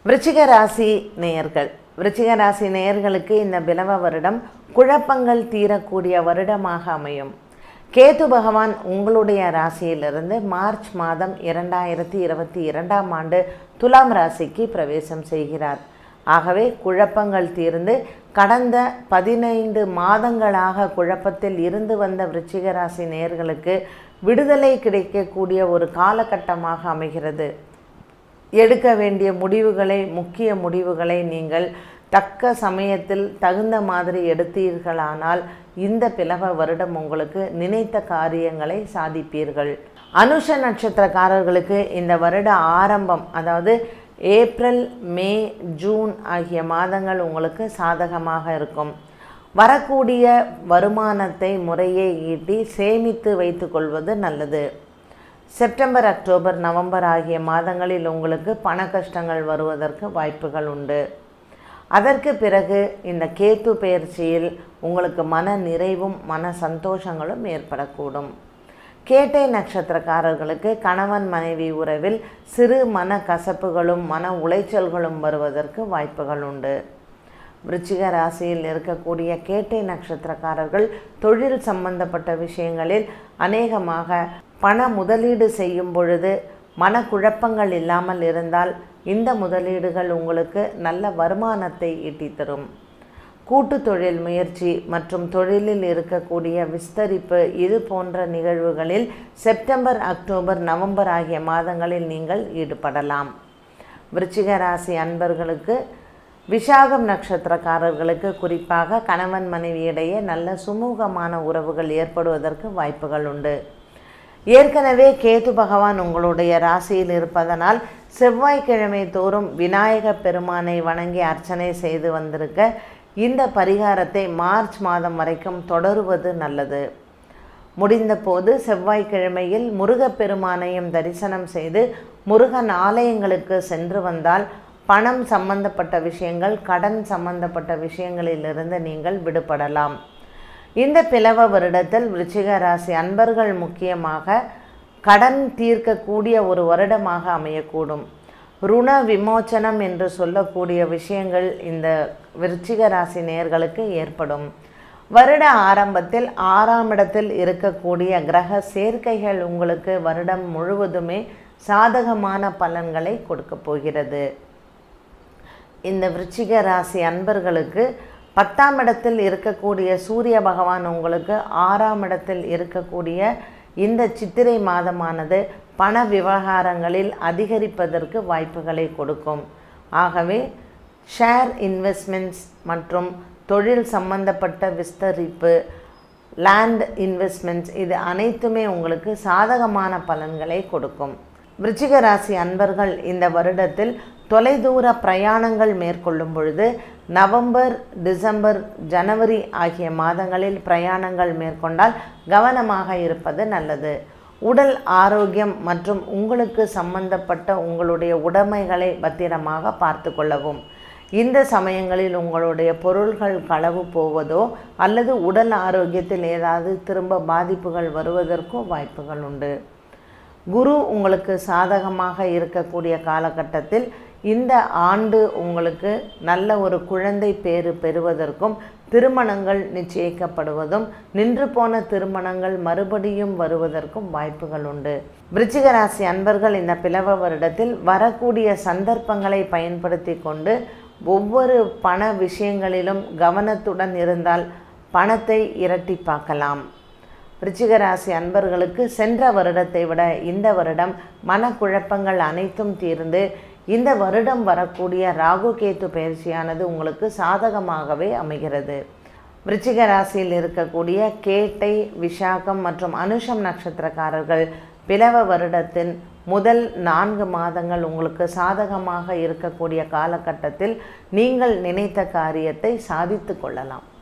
விருச்சிக ராசி நேயர்கள் விருச்சிக ராசி நேயர்களுக்கு இந்த பிலவ வருடம் குழப்பங்கள் தீரக்கூடிய வருடமாக அமையும் கேது பகவான் உங்களுடைய ராசியிலிருந்து மார்ச் மாதம் இரண்டாயிரத்தி இருபத்தி இரண்டாம் ஆண்டு துலாம் ராசிக்கு பிரவேசம் செய்கிறார் ஆகவே குழப்பங்கள் தீர்ந்து கடந்த பதினைந்து மாதங்களாக குழப்பத்தில் இருந்து வந்த விருச்சிக ராசி நேயர்களுக்கு விடுதலை கிடைக்கக்கூடிய ஒரு காலகட்டமாக அமைகிறது எடுக்க வேண்டிய முடிவுகளை முக்கிய முடிவுகளை நீங்கள் தக்க சமயத்தில் தகுந்த மாதிரி எடுத்தீர்களானால் இந்த பிளவ வருடம் உங்களுக்கு நினைத்த காரியங்களை சாதிப்பீர்கள் அனுஷ நட்சத்திரக்காரர்களுக்கு இந்த வருட ஆரம்பம் அதாவது ஏப்ரல் மே ஜூன் ஆகிய மாதங்கள் உங்களுக்கு சாதகமாக இருக்கும் வரக்கூடிய வருமானத்தை முறையே ஈட்டி சேமித்து வைத்துக்கொள்வது நல்லது செப்டம்பர் அக்டோபர் நவம்பர் ஆகிய மாதங்களில் உங்களுக்கு பண கஷ்டங்கள் வருவதற்கு வாய்ப்புகள் உண்டு அதற்கு பிறகு இந்த கேத்து பயிற்சியில் உங்களுக்கு மன நிறைவும் மன சந்தோஷங்களும் ஏற்படக்கூடும் கேட்டை நட்சத்திரக்காரர்களுக்கு கணவன் மனைவி உறவில் சிறு மன கசப்புகளும் மன உளைச்சல்களும் வருவதற்கு வாய்ப்புகள் உண்டு விருச்சிக ராசியில் இருக்கக்கூடிய கேட்டை நட்சத்திரக்காரர்கள் தொழில் சம்பந்தப்பட்ட விஷயங்களில் அநேகமாக பண முதலீடு செய்யும் பொழுது மனக்குழப்பங்கள் இல்லாமல் இருந்தால் இந்த முதலீடுகள் உங்களுக்கு நல்ல வருமானத்தை ஈட்டித்தரும் கூட்டு தொழில் முயற்சி மற்றும் தொழிலில் இருக்கக்கூடிய விஸ்தரிப்பு இது போன்ற நிகழ்வுகளில் செப்டம்பர் அக்டோபர் நவம்பர் ஆகிய மாதங்களில் நீங்கள் ஈடுபடலாம் விருச்சிக ராசி அன்பர்களுக்கு விஷாகம் நட்சத்திரக்காரர்களுக்கு குறிப்பாக கணவன் மனைவியிடையே நல்ல சுமூகமான உறவுகள் ஏற்படுவதற்கு வாய்ப்புகள் உண்டு ஏற்கனவே கேது பகவான் உங்களுடைய ராசியில் இருப்பதனால் செவ்வாய்க்கிழமை தோறும் விநாயக பெருமானை வணங்கி அர்ச்சனை செய்து வந்திருக்க இந்த பரிகாரத்தை மார்ச் மாதம் வரைக்கும் தொடருவது நல்லது முடிந்தபோது செவ்வாய்க்கிழமையில் முருகப்பெருமானையும் தரிசனம் செய்து முருகன் ஆலயங்களுக்கு சென்று வந்தால் பணம் சம்பந்தப்பட்ட விஷயங்கள் கடன் சம்பந்தப்பட்ட விஷயங்களிலிருந்து நீங்கள் விடுபடலாம் இந்த பிளவ வருடத்தில் விருச்சிக ராசி அன்பர்கள் முக்கியமாக கடன் தீர்க்கக்கூடிய ஒரு வருடமாக அமையக்கூடும் ருண விமோச்சனம் என்று சொல்லக்கூடிய விஷயங்கள் இந்த விருச்சிக ராசி நேயர்களுக்கு ஏற்படும் வருட ஆரம்பத்தில் ஆறாம் இடத்தில் இருக்கக்கூடிய கிரக சேர்க்கைகள் உங்களுக்கு வருடம் முழுவதுமே சாதகமான பலன்களை கொடுக்க போகிறது இந்த விருச்சிக ராசி அன்பர்களுக்கு பத்தாம் இடத்தில் இருக்கக்கூடிய சூரிய பகவான் உங்களுக்கு ஆறாம் இடத்தில் இருக்கக்கூடிய இந்த சித்திரை மாதமானது பண விவகாரங்களில் அதிகரிப்பதற்கு வாய்ப்புகளை கொடுக்கும் ஆகவே ஷேர் இன்வெஸ்ட்மெண்ட்ஸ் மற்றும் தொழில் சம்பந்தப்பட்ட விஸ்தரிப்பு லேண்ட் இன்வெஸ்ட்மெண்ட்ஸ் இது அனைத்துமே உங்களுக்கு சாதகமான பலன்களை கொடுக்கும் விருச்சிக ராசி அன்பர்கள் இந்த வருடத்தில் தொலைதூர பிரயாணங்கள் மேற்கொள்ளும் பொழுது நவம்பர் டிசம்பர் ஜனவரி ஆகிய மாதங்களில் பிரயாணங்கள் மேற்கொண்டால் கவனமாக இருப்பது நல்லது உடல் ஆரோக்கியம் மற்றும் உங்களுக்கு சம்பந்தப்பட்ட உங்களுடைய உடைமைகளை பத்திரமாக பார்த்து கொள்ளவும் இந்த சமயங்களில் உங்களுடைய பொருள்கள் களவு போவதோ அல்லது உடல் ஆரோக்கியத்தில் ஏதாவது திரும்ப பாதிப்புகள் வருவதற்கோ வாய்ப்புகள் உண்டு குரு உங்களுக்கு சாதகமாக இருக்கக்கூடிய காலகட்டத்தில் இந்த ஆண்டு உங்களுக்கு நல்ல ஒரு குழந்தை பேறு பெறுவதற்கும் திருமணங்கள் நிச்சயிக்கப்படுவதும் நின்று போன திருமணங்கள் மறுபடியும் வருவதற்கும் வாய்ப்புகள் உண்டு விருச்சிக ராசி அன்பர்கள் இந்த பிளவ வருடத்தில் வரக்கூடிய சந்தர்ப்பங்களை பயன்படுத்தி கொண்டு ஒவ்வொரு பண விஷயங்களிலும் கவனத்துடன் இருந்தால் பணத்தை இரட்டிப்பாக்கலாம் விருச்சிக ராசி அன்பர்களுக்கு சென்ற வருடத்தை விட இந்த வருடம் மனக்குழப்பங்கள் அனைத்தும் தீர்ந்து இந்த வருடம் வரக்கூடிய ராகு கேத்து பயிற்சியானது உங்களுக்கு சாதகமாகவே அமைகிறது விருச்சிக ராசியில் இருக்கக்கூடிய கேட்டை விஷாகம் மற்றும் அனுஷம் நட்சத்திரக்காரர்கள் பிளவ வருடத்தின் முதல் நான்கு மாதங்கள் உங்களுக்கு சாதகமாக இருக்கக்கூடிய காலகட்டத்தில் நீங்கள் நினைத்த காரியத்தை சாதித்து கொள்ளலாம்